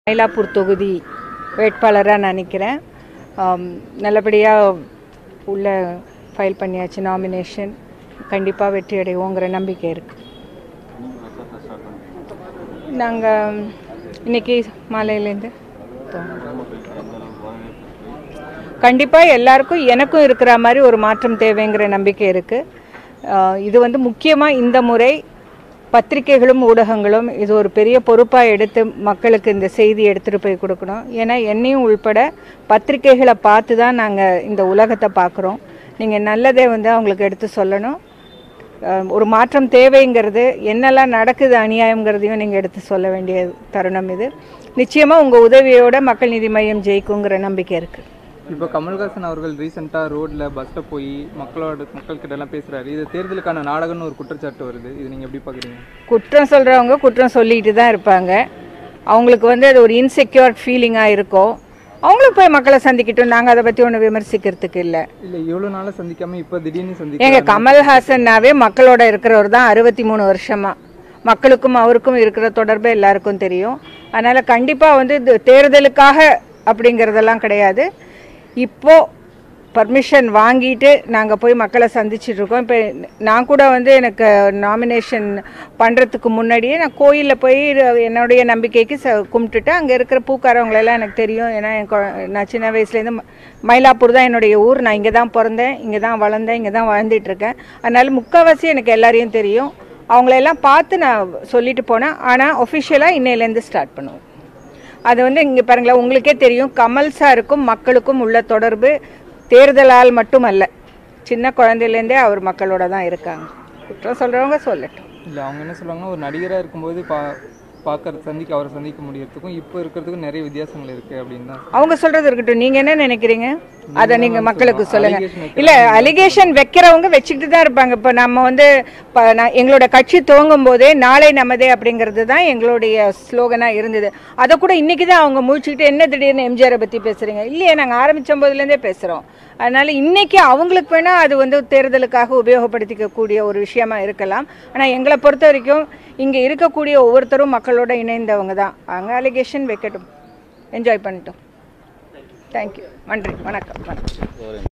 மயிலாப்பூர் தொகுதி வேட்பாளராக நான் நிற்கிறேன் நல்லபடியாக உள்ள ஃபைல் பண்ணியாச்சு நாமினேஷன் கண்டிப்பாக வெற்றி அடைவோங்கிற நம்பிக்கை இருக்குது நாங்கள் இன்னைக்கு மாலையிலேருந்து கண்டிப்பாக எல்லாருக்கும் எனக்கும் இருக்கிற மாதிரி ஒரு மாற்றம் தேவைங்கிற நம்பிக்கை இருக்குது இது வந்து முக்கியமாக இந்த முறை பத்திரிகைகளும் ஊடகங்களும் இது ஒரு பெரிய பொறுப்பாக எடுத்து மக்களுக்கு இந்த செய்தி எடுத்துகிட்டு போய் கொடுக்கணும் ஏன்னா என்னையும் உள்பட பத்திரிகைகளை பார்த்து தான் நாங்கள் இந்த உலகத்தை பார்க்குறோம் நீங்கள் நல்லதே வந்து அவங்களுக்கு எடுத்து சொல்லணும் அஹ் ஒரு மாற்றம் தேவைங்கிறது என்னெல்லாம் நடக்குது அநியாயங்கிறதையும் நீங்கள் எடுத்து சொல்ல வேண்டிய தருணம் இது நிச்சயமாக உங்கள் உதவியோட மக்கள் நீதி மையம் ஜெயிக்குங்கிற நம்பிக்கை இருக்குது இப்போ கமல்ஹாசன் அவர்கள் ரீசெண்டாக ரோட்ல பஸ்ஸில் போய் மக்களோட மக்கள்கிட்ட எல்லாம் பேசுறாரு இது தேர்தலுக்கான நாடகம்னு ஒரு குற்றச்சாட்டு வருது இது நீங்க எப்படி பாக்குறீங்க குற்றம் சொல்கிறவங்க குற்றம் சொல்லிட்டு தான் இருப்பாங்க அவங்களுக்கு வந்து அது ஒரு இன்செக்யூர் ஃபீலிங்காக இருக்கும் அவங்களும் போய் மக்களை சந்திக்கட்டும் நாங்கள் அதை பற்றி ஒன்றும் விமர்சிக்கிறதுக்கு இல்லை இல்ல இவ்வளவு நாளா சந்திக்காம இப்போ திடீர்னு ஏங்க சந்திக்க கமல்ஹாசன்னாவே மக்களோட இருக்கிறவர் தான் அறுபத்தி மூணு வருஷமா மக்களுக்கும் அவருக்கும் இருக்கிற தொடர்பு எல்லாருக்கும் தெரியும் அதனால கண்டிப்பா வந்து இது தேர்தலுக்காக அப்படிங்கிறதெல்லாம் கிடையாது இப்போ பர்மிஷன் வாங்கிட்டு நாங்கள் போய் மக்களை சந்திச்சிட்டு இருக்கோம் இப்போ நான் கூட வந்து எனக்கு நாமினேஷன் பண்ணுறதுக்கு முன்னாடியே நான் கோயிலில் போய் என்னுடைய நம்பிக்கைக்கு ச கும்பிட்டுட்டு அங்கே இருக்கிற பூக்காரவங்களெல்லாம் எனக்கு தெரியும் ஏன்னா என் கொ- நான் சின்ன வயசுலேருந்து ம- மயிலாப்பூர் தான் என்னுடைய ஊர் நான் இங்கே தான் பிறந்தேன் இங்கே தான் வளர்ந்தேன் இங்கே தான் வாழ்ந்துட்டு இருக்கேன் அதனால முக்கால்வாசி எனக்கு எல்லாரையும் தெரியும் அவங்களெல்லாம் பார்த்து நான் சொல்லிட்டு போனேன் ஆனால் ஒஃபிஷியலாக இன்னையிலேருந்து ஸ்டார்ட் பண்ணுவோம் அது வந்து இங்கே பாருங்களேன் உங்களுக்கே தெரியும் கமல் சாருக்கும் மக்களுக்கும் உள்ள தொடர்பு தேர்தலால் மட்டுமல்ல சின்ன குழந்தையிலேருந்தே அவர் மக்களோட தான் இருக்காங்க குற்றம் சொல்கிறவங்க சொல்லட்டும் இல்ல அவங்க என்ன சொல்றாங்கன்னா ஒரு நடிகரா இருக்கும்போது பா பார்க்கற சந்திக்க அவரை சந்திக்க முடியறதுக்கும் இப்போ இருக்கிறதுக்கும் நிறைய வித்தியாசங்கள் இருக்கு அப்படின்னு தான் அவங்க சொல்றது இருக்கட்டும் நீங்க என்ன நினைக்கிறீங்க அதை நீங்க மக்களுக்கு சொல்லுங்க allegation வைக்கிறாங்க. இல்ல அலிகேஷன் வைக்கிறவங்க வச்சுக்கிட்டு தான் இருப்பாங்க இப்ப நம்ம வந்து இப்ப நான் எங்களோட கட்சி துவங்கும் போதே நாளை நமதே அப்படிங்கிறது தான் எங்களுடைய ஸ்லோகனா இருந்தது அதை கூட இன்னைக்கு தான் அவங்க முழிச்சுக்கிட்டு என்ன திடீர்னு எம்ஜிஆரை பத்தி பேசுறீங்க இல்லையே நாங்க ஆரம்பிச்ச போதுலேருந்தே பேசுறோம் அதனால இன்னைக்கு அவங்களுக்கு வேணா அது வந்து தேர்தலுக்காக உபயோகப்படுத்திக்க கூடிய ஒரு விஷயமா இருக்கலாம் ஆனா எங்களை பொறுத்த வரைக்கும் இங்க இருக்கக்கூடிய ஒவ்வொருத்தரும் மக்களோட இணைந்தவங்க தான் அங்க அலிகேஷன் வைக்கட்டும் என்ஜாய் பண்ணட்டும் தேங்க்யூ நன்றி வணக்கம் வணக்கம்